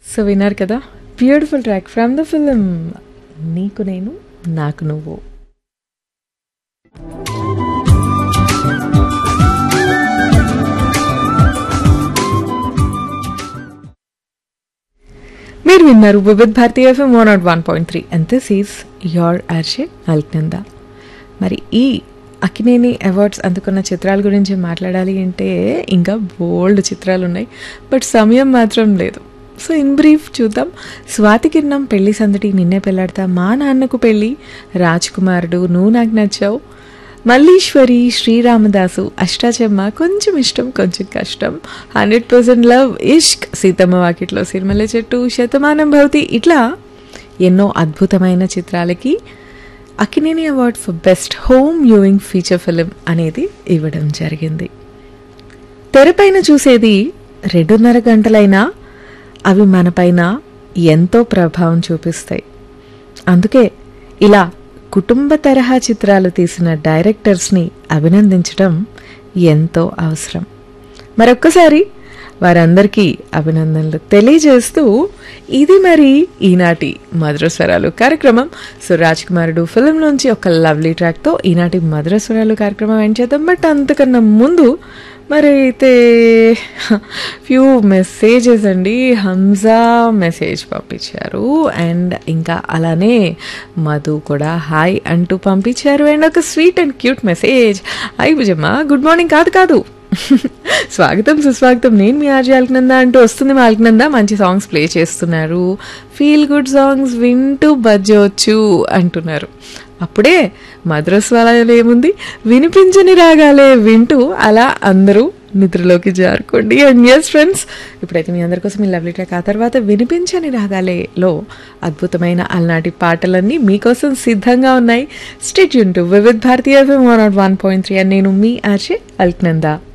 so విన్నారు కదా beautiful track from the film నీకు నేను నాకు నువ్వు మీరు విన్నారు Vividh Bharati FM one nought one point three and this is your ఆర్షే అల్క్నంద మరి ఈ అక్కినేని అవార్డ్స్ అందుకున్న చిత్రాల గురించి మాట్లాడాలి అంటే ఇంకా బోల్డ్ చిత్రాలు ఉన్నాయి బట్ సమయం మాత్రం లేదు సో ఇన్ బ్రీఫ్ చూద్దాం స్వాతి కిరణం పెళ్లి సందడి నిన్నే పెళ్ళాడతా మా నాన్నకు పెళ్ళి రాజ్ కుమారుడు నువ్వు నాకు నచ్చావు మల్లీశ్వరి శ్రీరామదాసు అష్టాచెమ్మ కొంచెం Ishtam Konchem Kashtam hundred percent love Ishq Seethamma Vakitlo Sirimalla Chettu Shatamanam Bhavati ఇట్లా ఎన్నో అద్భుతమైన చిత్రాలకి Akkineni award for best home viewing feature film అనేది ఇవ్వడం జరిగింది తెరపైన చూసేది రెండున్నర గంటలైనా అవి మనపైన ఎంతో ప్రభావం చూపిస్తాయి అందుకే ఇలా కుటుంబ తరహా చిత్రాలు తీసిన డైరెక్టర్స్ని అభినందించడం ఎంతో అవసరం మరొక్కసారి వారందరికీ అభినందనలు తెలియజేస్తూ ఇది మరి ఈనాటి మధుర స్వరాలు కార్యక్రమం సో రాజ్ కుమారుడు ఫిలిం నుంచి ఒక లవ్లీ ట్రాక్తో ఈనాటి మధుర స్వరాలు కార్యక్రమం ఏం చేద్దాం బట్ అంతకన్నా ముందు మరి అయితే ఫ్యూ మెసేజెస్ అండి హంజా మెసేజ్ పంపించారు అండ్ ఇంకా అలానే మధు కూడా హాయ్ అంటూ పంపించారు అండ్ ఒక sweet and cute message hi భుజమ్మ గుడ్ మార్నింగ్ కాదు కాదు స్వాగతం సుస్వాగతం నేను మీ ఆర్జీ అల్కనంద అంటూ వస్తుంది మా అల్కనంద మంచి సాంగ్స్ ప్లే చేస్తున్నారు ఫీల్ గుడ్ సాంగ్స్ వింటూ బజ్జవచ్చు అంటున్నారు అప్పుడే మధుర స్వరాలు ఏముంది వినిపించని రాగాలే వింటూ అలా అందరూ నిద్రలోకి జారుకోండి అండ్ ఎస్ ఫ్రెండ్స్ ఇప్పుడైతే మీ అందరి కోసం ఈ లవ్లీ ట్రాక్ ఆ తర్వాత వినిపించని రాగాలేలో అద్భుతమైన అలనాటి పాటలన్నీ మీకోసం సిద్ధంగా ఉన్నాయి స్టేట్ యూన్ to Vividh Bharati one nought one point three అని నేను మీ ఆర్జే అల్క్నందా